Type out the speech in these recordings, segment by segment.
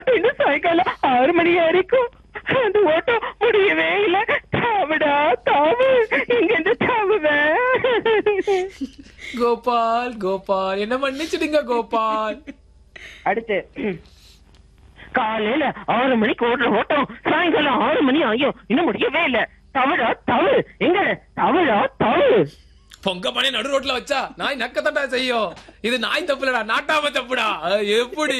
இன்னும் சாயங்காலம் ஆறு மணி வரைக்கும் அந்த ஓட்டம் முடியவே இல்ல தாவுடா தாவு இங்க இருந்து தாவுவேன் கோபால் கோபால் என்ன மன்னிச்சிடுங்க கோபால் அடுத்து காலையில ஆறு மணிக்கு ஓடுற ஓட்டம் சாயங்காலம் ஆறு மணி ஆகும் இன்னும் முடியவே இல்ல தவழா தவறு எங்க தவழா தவறு பொங்க மணி நடு ரோட்ல வச்சா நாய் நக்கத்தட்டா செய்யும் இது நாய் தப்புலடா நாட்டாம தப்புடா அஹ், எப்படி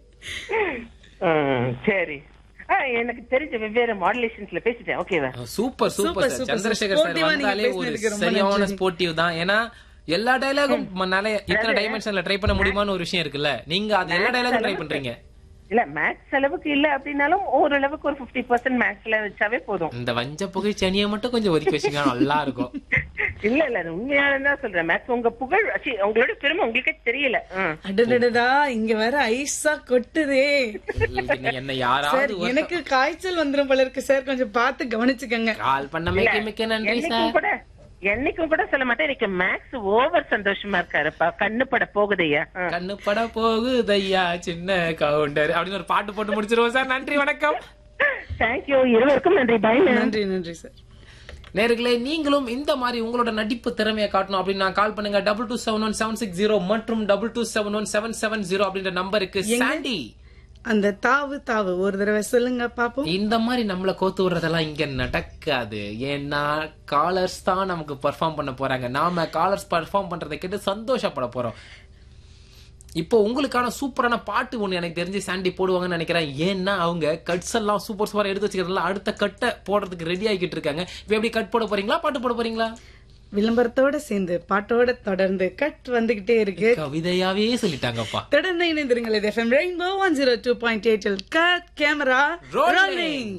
ம், சரி ஆ, எனக்கு தெரிஞ்ச வெவ்வேறு மாடுலேஷன்ஸ்ல பேசிட்டேன் ஓகேவா super Super, super super, Chandrasekhar sir sportive-ஆ நீங்க வந்தாலே ஒரு பேசினதுக்கு ரொம்ப சரியான நன்றி. ஸ்போர்ட்டிவ் தான் ஏன்னா எல்லா டயலாகும் நிறைய இத்தனை டைமென்ஷன்ல ட்ரை பண்ண முடியுமான்னு ஒரு விஷயம் இருக்குல்ல நீங்க அது எல்லா டயலாகும் ட்ரை பண்றீங்க இல்ல மேக்ஸ் அளவுக்கு இல்ல அப்படின்னாலும் ஓரளவுக்கு ஒரு 50% பர்சன்ட் மேக்ஸ்ல வச்சாவே போதும் இந்த வஞ்ச புகை சனியை மட்டும் கொஞ்சம் ஒதுக்கி வச்சுங்க நல்லா இருக்கும் இல்ல இல்ல அது உண்மையான தான் சொல்றேன் மேக்ஸ் உங்க புகழ் ச்சீ, உங்களோட பெருமை உங்களுக்கே தெரியல ம். அடடடடா இங்க வேற ஐஸா கொட்டுதே நீ என்ன சார் யாராவது ஒருத்த- எனக்கு காய்ச்சல் வந்துரும் போல இருக்கு சார் கொஞ்சம் பார்த்து கவனிச்சுக்கங்க கால் பண்ண மிக்க மிக்க நன்றி என்னைக்கும் சார் கூட என்னைக்கும் கூட சொல்ல மாட்டேன் எனக்கு மேக்ஸ் ஓவர் சந்தோஷமா இருக்காருப்பா கண்ணு பட போகுதையா கண்ணு பட போகுதையா சின்ன கவுண்டர் அப்படின்னு ஒரு பாட்டு போட்டு முடிச்சிருவோம் சார் நன்றி வணக்கம் தேங்க்யூ இருவருக்கும் நன்றி பை நன்றி நன்றி சார் நேர்களே நீங்களும் இந்த மாதிரி உங்களோட நடிப்பு திறமையை காட்டணும் அப்படின்னு நான் கால் பண்ணுங்க double two seven one seven six zero மற்றும் double two seven one seven seven zero அப்படின்ற நம்பருக்கு சாண்டி அந்த தாவு தாவு ஒரு தடவை சொல்லுங்க பாப்போம் இந்த மாதிரி நம்மள கோத்து விடுறதெல்லாம் இங்க நடக்காது ஏன்னா காலர்ஸ் தான் நமக்கு பெர்ஃபார்ம் பண்ண போறாங்க நாம காலர்ஸ் பெர்ஃபார்ம் பண்றதை கேட்டு சந்தோஷப்பட போறோம் இப்போ உங்களுக்கான சூப்பரான பாட்டு ஒண்ணு எனக்கு தெரிஞ்சு சாண்டி போடுவாங்கன்னு நினைக்கிறேன் ஏன்னா அவங்க கட்ஸ் எல்லாம் சூப்பர் சூப்பரா எடுத்து வச்சுக்கிறதுல அடுத்த கட்டை போடுறதுக்கு ரெடி ஆகிட்டு இருக்காங்க இப்போ எப்படி கட் போட போறீங்களா பாட்டு போட போறீங்களா விளம்பரத்தோட சேர்ந்து பாட்டோட தொடர்ந்து கட் வந்துகிட்டே இருக்கு கவிதையாவே சொல்லிட்டாங்கப்பா தொடர்ந்து இணைந்திருங்கள் இது FM rainbow one zero two point எயிட்டில் கட் கேமரா Rolling. ரோலிங்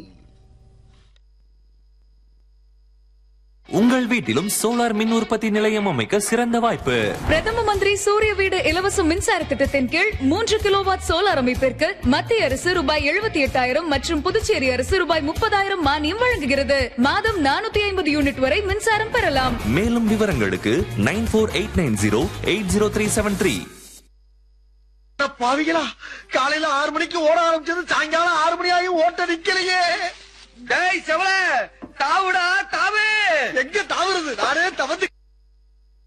உங்கள் வீட்டிலும் சோலார் மின் உற்பத்தி நிலையம் அமைக்க சிறந்த வாய்ப்பு பிரதம மந்திரி சூரிய வீடு இலவச மின்சார திட்டத்தின் கீழ் மூன்று கிலோவாட் சோலார் அமைப்பிற்கு மத்திய அரசு ரூபாய் எழுபத்தி எட்டாயிரம் மற்றும் புதுச்சேரி அரசு ரூபாய் முப்பதாயிரம் மானியம் வழங்குகிறது மாதம் நானூத்தி ஐம்பது யூனிட் வரை மின்சாரம் பெறலாம் மேலும் விவரங்களுக்கு nine four eight nine zero eight zero three seven three அட பாவிகளா காலையில ஆறு மணிக்கு ஓட ஆரம்பிச்சது சாயங்காலம் ஆறு மணி ஆகி ஓட்ட நிக்கலையே டேய் செவல தாவுடா தாவு எங்க தாவுறது நானே தவந்து